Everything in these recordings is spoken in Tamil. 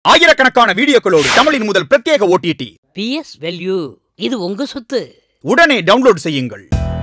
ஆயிரக்கணக்கான வீடியோக்களோடு தமிழின் முதல் பிரத்யேக ஓடிடி பிஎஸ் வேல்யூ இது உங்க சொத்து உடனே டவுன்லோட் செய்யுங்கள்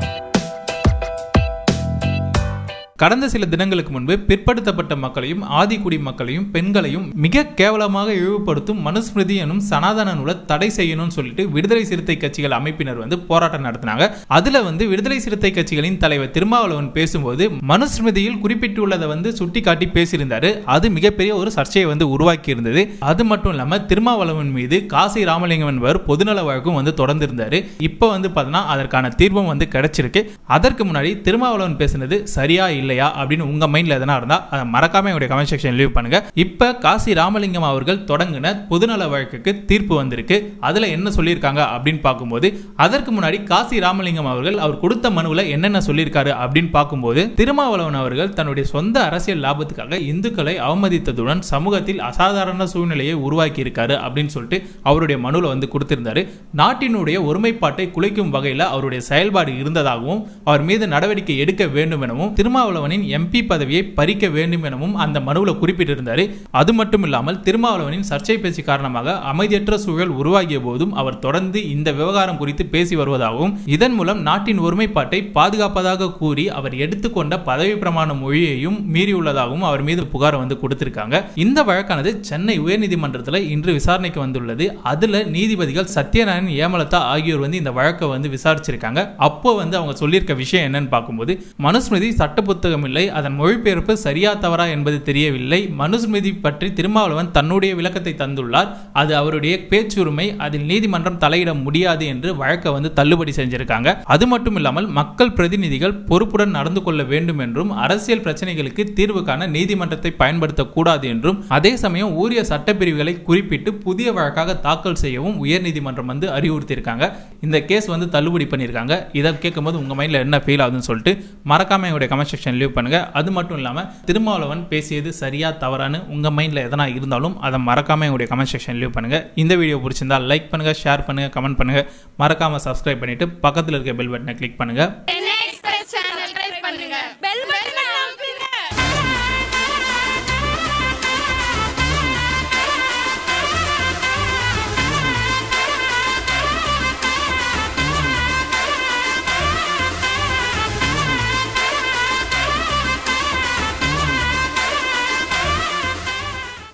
கடந்த சில தினங்களுக்கு முன்பு பிற்படுத்தப்பட்ட மக்களையும் ஆதிக்குடி மக்களையும் பெண்களையும் மிக கேவலமாக இழிவுபடுத்தும் மனுஸ்மிருதி எனும் சனாதன நூலை தடை செய்யணும்னு சொல்லிட்டு விடுதலை சிறுத்தை கட்சிகள் அமைப்பினர் வந்து போராட்டம் நடத்தினாங்க அதுல வந்து விடுதலை சிறுத்தை கட்சிகளின் தலைவர் திருமாவளவன் பேசும்போது மனுஸ்மிருதியில் குறிப்பிட்டுள்ளதை வந்து சுட்டிக்காட்டி பேசியிருந்தாரு அது மிகப்பெரிய ஒரு சர்ச்சையை வந்து உருவாக்கி இருந்தது அது மட்டும் இல்லாம திருமாவளவன் மீது காசி ராமலிங்கம் என்பவர் பொதுநல வழக்கும் வந்து தொடர்ந்து இருந்தாரு இப்போ வந்து பார்த்தீங்கன்னா அதற்கான தீர்வும் வந்து கிடைச்சிருக்கு அதற்கு முன்னாடி திருமாவளவன் பேசுனது சரியா இல்லையா அப்படின்னு உங்க மைண்ட்ல எதனா இருந்தா அதை மறக்காம என்னுடைய கமெண்ட் செக்ஷன் லீவ் பண்ணுங்க இப்ப காசி ராமலிங்கம் அவர்கள் தொடங்கின பொதுநல வழக்குக்கு தீர்ப்பு வந்திருக்கு அதுல என்ன சொல்லியிருக்காங்க அப்படின்னு பார்க்கும்போது அதற்கு முன்னாடி காசி ராமலிங்கம் அவர்கள் அவர் கொடுத்த மனுவில் என்னென்ன சொல்லியிருக்காரு அப்படின்னு பார்க்கும்போது திருமாவளவன் அவர்கள் தன்னுடைய சொந்த அரசியல் லாபத்துக்காக இந்துக்களை அவமதித்ததுடன் சமூகத்தில் அசாதாரண சூழ்நிலையை உருவாக்கி இருக்காரு அப்படின்னு சொல்லிட்டு அவருடைய மனுவில் வந்து கொடுத்திருந்தாரு நாட்டினுடைய ஒருமைப்பாட்டை குலைக்கும் வகையில் அவருடைய செயல்பாடு இருந்ததாகவும் அவர் மீது நடவடிக்கை எடுக்க வேண்டும் எனவும் திருமாவளவனின் எம்பி பதவியை பறிக்க வேண்டும் எனவும் அந்த மனுவில் குறிப்பிட்டிருந்தார் அது மட்டும் இல்லாமல் திருமாவளவனின் சர்ச்சை பேச்சு காரணமாக அமைதியற்ற சூழல் உருவாகிய போதும் அவர் தொடர்ந்து இந்த விவகாரம் குறித்து பேசி வருவதாகவும் இதன் மூலம் நாட்டின் ஒருமைப்பாட்டை பாதுகாப்பதாக கூறி அவர் எடுத்துக்கொண்ட பதவி பிரமாண மொழியையும் மீறியுள்ளதாகவும் அவர் மீது புகார் வந்து கொடுத்திருக்காங்க இந்த வழக்கானது சென்னை உயர்நீதிமன்றத்தில் இன்று விசாரணைக்கு வந்துள்ளது அதுல நீதிபதிகள் சத்யநாராயண் ஏமலதா ஆகியோர் வந்து இந்த வழக்கை வந்து விசாரிச்சிருக்காங்க அப்போ வந்து அவங்க சொல்லியிருக்க விஷயம் என்னன்னு பார்க்கும்போது மனுஸ்மிருதி சட்ட புத்தகம் இல்லை அதன் மொழிபெயர்ப்பு சரியா தவறா என்பது தெரியவில்லை மனுஸ்மிருதி பற்றி திருமாவளவன் தன்னுடைய விளக்கத்தை தந்துள்ளார் அது அவருடைய பேச்சுரிமை அதில் நீதிமன்றம் தலையிட முடியாது என்று வழக்கை வந்து தள்ளுபடி செஞ்சிருக்காங்க அது மட்டும் இல்லாமல் மக்கள் பிரதிநிதிகள் பொறுப்புடன் நடந்து கொள்ள வேண்டும் என்றும் அரசியல் பிரச்சனைகளுக்கு தீர்வு காண நீதிமன்றத்தை பயன்படுத்தக்கூடாது என்றும் அதே சமயம் ஊரிய சட்டப்பிரிவுகளை குறிப்பிட்டு புதிய வழக்காக தாக்கல் செய்யவும் உயர்நீதிமன்றம் வந்து அறிவுறுத்தியிருக்காங்க இந்த கேஸ் வந்து தள்ளுபடி பண்ணியிருக்காங்க இதை கேட்கும்போது உங்க மைண்ட்ல என்ன ஃபீல் ஆகுதுன்னு சொல்லிட்டு மறக்காம என்னுடைய கமெண்ட் செக்ஷன் லீவ் பண்ணுங்க அது மட்டும் இல்லாம திருமாவளவன் பேசியது சரியா தவறான்னு உங்க மைண்ட்ல எதனா இருந்தாலும் அதை மறக்காம என்னுடைய கமெண்ட் செக்ஷன் லீவ் பண்ணுங்க இந்த வீடியோ பிடிச்சிருந்தா லைக் பண்ணுங்க ஷேர் பண்ணுங்க கமெண்ட் பண்ணுங்க மறக்காம சப்ஸ்கிரைப் பண்ணிட்டு பக்கத்தில் இருக்க பெல் பட்டனை கிளிக் பண்ணுங்க